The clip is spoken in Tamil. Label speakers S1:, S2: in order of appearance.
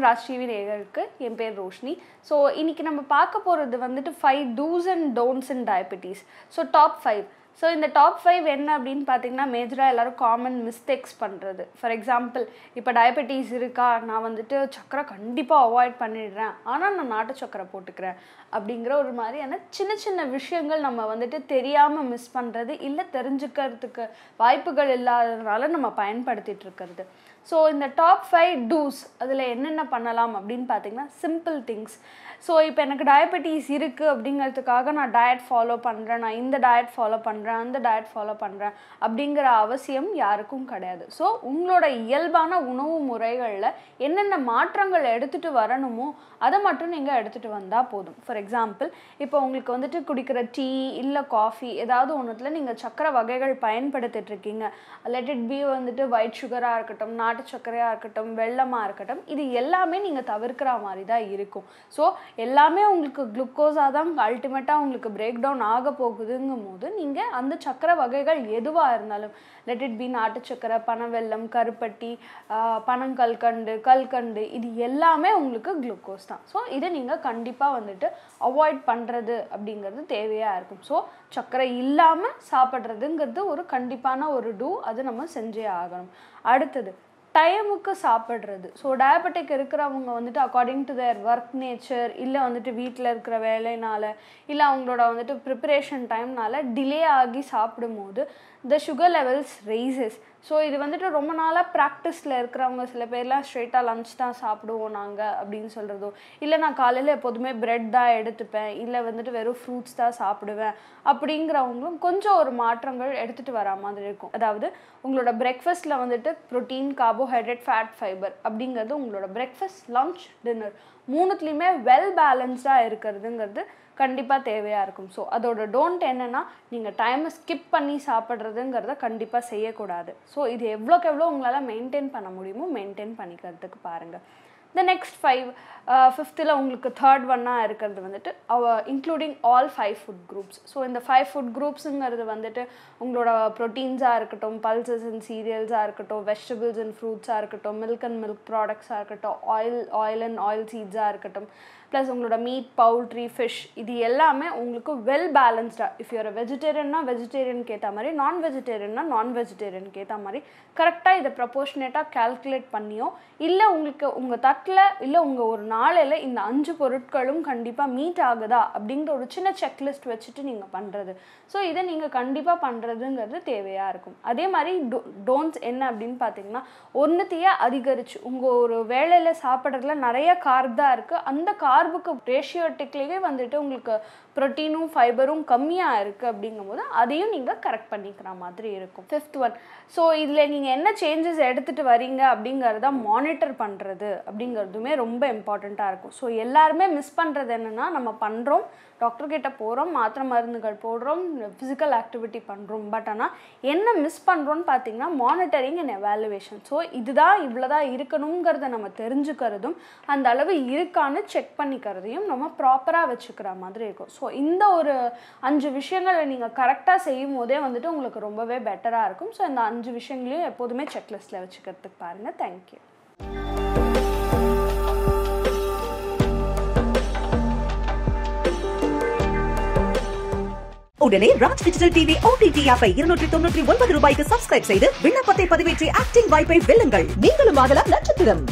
S1: ராஜ் டிவி நேயர்களுக்கு என் பேர் ரோஷினி ஸோ இன்னைக்கு நம்ம பார்க்க போகிறது வந்துட்டு five dos and don'ts in diabetes so top five so இந்த டாப் ஃபைவ் என்ன அப்படின்னு பார்த்தீங்கன்னா மேஜராக எல்லாரும் காமன் மிஸ்டேக்ஸ் பண்ணுறது ஃபார் எக்ஸாம்பிள் இப்போ டயபெட்டிஸ் இருக்கா நான் வந்துட்டு சக்கரை கண்டிப்பாக அவாய்ட் பண்ணிடுறேன் ஆனால் நான் நாட்டு சக்கரை போட்டுக்கிறேன் அப்படிங்கிற ஒரு மாதிரியான சின்ன சின்ன விஷயங்கள் நம்ம வந்துட்டு தெரியாமல் மிஸ் பண்ணுறது இல்லை தெரிஞ்சுக்கிறதுக்கு வாய்ப்புகள் இல்லாததுனால நம்ம பயன்படுத்திட்டு இருக்கிறது ஸோ இந்த டாப் ஃபைவ் டூஸ் அதில் என்னென்ன பண்ணலாம் அப்படின்னு பார்த்தீங்கன்னா சிம்பிள் திங்ஸ் ஸோ இப்போ எனக்கு டயபெட்டிஸ் இருக்குது அப்படிங்கிறதுக்காக நான் டயட் ஃபாலோ பண்ணுறேன் நான் இந்த டயட் ஃபாலோ பண்ணுறேன் அந்த டயட் ஃபாலோ பண்ணுறேன் அப்படிங்கிற அவசியம் யாருக்கும் கிடையாது ஸோ உங்களோட இயல்பான உணவு முறைகளில் என்னென்ன மாற்றங்கள் எடுத்துகிட்டு வரணுமோ அதை மட்டும் நீங்கள் எடுத்துகிட்டு வந்தால் போதும் ஃபார் எக்ஸாம்பிள் இப்போ உங்களுக்கு வந்துட்டு குடிக்கிற டீ இல்லை காஃபி ஏதாவது ஒன்றுத்தில் நீங்கள் சக்கரை வகைகள் பயன்படுத்திட்டு இருக்கீங்க லெட் இட் பி வந்துட்டு ஒயிட் சுகராக இருக்கட்டும் நாட்டு சர்க்கரையாக இருக்கட்டும் வெள்ளமாக இருக்கட்டும் இது எல்லாமே நீங்கள் தவிர்க்கிற மாதிரி தான் இருக்கும் ஸோ எல்லாமே உங்களுக்கு குளுக்கோஸாக தான் அல்டிமேட்டாக உங்களுக்கு பிரேக் டவுன் ஆக போகுதுங்கும் போது நீங்கள் அந்த சக்கரை வகைகள் எதுவாக இருந்தாலும் லெட் இட் பி நாட்டு சக்கரை பனவெல்லம் கருப்பட்டி பனங்கல்கண்டு கல்கண்டு இது எல்லாமே உங்களுக்கு குளுக்கோஸ் தான் ஸோ இதை நீங்கள் கண்டிப்பாக வந்துட்டு அவாய்ட் பண்ணுறது அப்படிங்கிறது தேவையாக இருக்கும் ஸோ சர்க்கரை இல்லாமல் சாப்பிட்றதுங்கிறது ஒரு கண்டிப்பான ஒரு டூ அது நம்ம செஞ்சே ஆகணும் அடுத்தது டைமுக்கு சாப்பிட்றது ஸோ டயபெட்டிக் இருக்கிறவங்க வந்துட்டு according to their work nature இல்லை வந்துட்டு வீட்டில் இருக்கிற வேலைனால இல்லை அவங்களோட வந்துட்டு ப்ரிப்பரேஷன் டைம்னால டிலே ஆகி சாப்பிடும்போது the sugar levels rises so இது வந்துட்டு ரொம்ப நாளாக ப்ராக்டிஸில் இருக்கிறவங்க சில பேர்லாம் ஸ்ட்ரெயிட்டாக லஞ்ச் தான் சாப்பிடுவோம் நாங்கள் அப்படின்னு சொல்கிறதோ இல்லை நான் காலையில் எப்போதுமே பிரெட் தான் எடுத்துப்பேன் இல்லை வந்துட்டு வெறும் ஃப்ரூட்ஸ் தான் சாப்பிடுவேன் அப்படிங்கிறவங்களும் கொஞ்சம் ஒரு மாற்றங்கள் எடுத்துகிட்டு வரா மாதிரி இருக்கும் அதாவது உங்களோட பிரேக்ஃபாஸ்ட்டில் வந்துட்டு ப்ரோட்டீன் கார்போஹைட்ரேட் ஃபேட் ஃபைபர் அப்படிங்கிறது உங்களோட பிரேக்ஃபாஸ்ட் லஞ்ச் டின்னர் மூணுத்துலேயுமே வெல் பேலன்ஸ்டாக இருக்கிறதுங்கிறது கண்டிப்பாக தேவையாக இருக்கும் ஸோ அதோட டோன்ட் என்னென்னா நீங்கள் டைமை ஸ்கிப் பண்ணி சாப்பிட்றதுங்கிறத கண்டிப்பாக செய்யக்கூடாது ஸோ இது எவ்வளோக்கு எவ்வளோ உங்களால் மெயின்டைன் பண்ண முடியுமோ மெயின்டைன் பண்ணிக்கிறதுக்கு பாருங்கள் த நெக்ஸ்ட் ஃபைவ் ஃபிஃப்த்தில் உங்களுக்கு தேர்ட் ஒன்னாக இருக்கிறது வந்துட்டு அவ including all five food groups so இந்த ஃபைவ் ஃபுட் குரூப்ஸுங்கிறது வந்துட்டு உங்களோட ப்ரோட்டீன்ஸாக இருக்கட்டும் பல்சஸ் அண்ட் சீரியல்ஸாக இருக்கட்டும் வெஜிடபிள்ஸ் அண்ட் ஃப்ரூட்ஸாக இருக்கட்டும் மில்க் அண்ட் மில்க் ப்ராடக்ட்ஸாக இருக்கட்டும் ஆயில் ஆயில் அண்ட் ஆயில் சீட்ஸாக இருக்கட்டும் ப்ளஸ் உங்களோட மீட் பவுல்ட்ரி ஃபிஷ் இது எல்லாமே உங்களுக்கு வெல் பேலன்ஸ்டாக இஃப் யூர் வெஜிடேரியன்னா வெஜிடேரியனுக்கு ஏற்ற மாதிரி நான் வெஜிடேரியன்னா நான் வெஜிடேரியனுக்கு ஏற்ற மாதிரி கரெக்டாக இதை ப்ரப்போர்ஷனேட்டாக கால்குலேட் பண்ணியோ இல்லை உங்களுக்கு உங்கள் தட்டில் இல்லை உங்கள் ஒரு நாளையில் இந்த அஞ்சு பொருட்களும் கண்டிப்பாக மீட் ஆகுதா அப்படிங்கிற ஒரு சின்ன செக்லிஸ்ட் வச்சுட்டு நீங்கள் பண்ணுறது ஸோ இதை நீங்கள் கண்டிப்பாக பண்ணுறதுங்கிறது தேவையாக இருக்கும் அதே மாதிரி டோ டோன்ட்ஸ் என்ன அப்படின்னு பார்த்தீங்கன்னா ஒன்றுத்தையே அதிகரிச்சு உங்கள் ஒரு வேலையில் சாப்பிட்றதுல நிறைய கார்ப் தான் இருக்குது அந்த கார்புக்கு ரேஷியோட்டிக்லேயே வந்துட்டு உங்களுக்கு ப்ரோட்டீனும் ஃபைபரும் கம்மியாக இருக்குது அப்படிங்கும்போது அதையும் நீங்கள் கரெக்ட் பண்ணிக்கிற மாதிரி இருக்கும் ஃபிஃப்த் ஒன் ஸோ இதில் நீங்கள் என்ன சேஞ்சஸ் எடுத்துகிட்டு வரீங்க அப்படிங்கிறத மானிட்டர் பண்ணுறது அப்படிங்கிறதுமே ரொம்ப இம்பார்ட்டண்ட்டாக இருக்கும் ஸோ எல்லாருமே மிஸ் பண்ணுறது என்னென்னா நம்ம பண்ணுறோம் டாக்டர் கிட்ட போகிறோம் மாத்திரை மருந்துகள் போடுறோம் ஃபிசிக்கல் ஆக்டிவிட்டி பண்ணுறோம் பட் ஆனால் என்ன மிஸ் பண்ணுறோன்னு பார்த்தீங்கன்னா மானிட்டரிங் அண்ட் எவாலுவேஷன் ஸோ இதுதான் இவ்வளோதான் இருக்கணுங்கிறத நம்ம தெரிஞ்சுக்கிறதும் அந்த அளவு இருக்கான்னு செக் பண்ணிக்கிறதையும் நம்ம ப்ராப்பராக வச்சுக்கிற மாதிரி இருக்கும் ஸோ இந்த ஒரு அஞ்சு விஷயங்களை நீங்கள் கரெக்டாக செய்யும் போதே வந்துட்டு உங்களுக்கு ரொம்பவே பெட்டராக இருக்கும் ஸோ இந்த அஞ்சு விஷயங்களையும் எப்போதுமே செக்லிஸ்ட்டில் வச்சுக்கிறதுக்கு பாருங்கள் தேங்க்யூ
S2: உடனே ராஜ் டிஜிட்டல் டிவி ஓடிடி ஆப்பை இருநூற்றி தொண்ணூற்றி ஒன்பது ரூபாய்க்கு சப்ஸ்கிரைப் செய்து விண்ணப்பத்தை பதிவேற்றி ஆக்டிங் வாய்ப்பை வெல்லுங்கள் நீங்களும் ஆகலாம் நட்சத்திரம்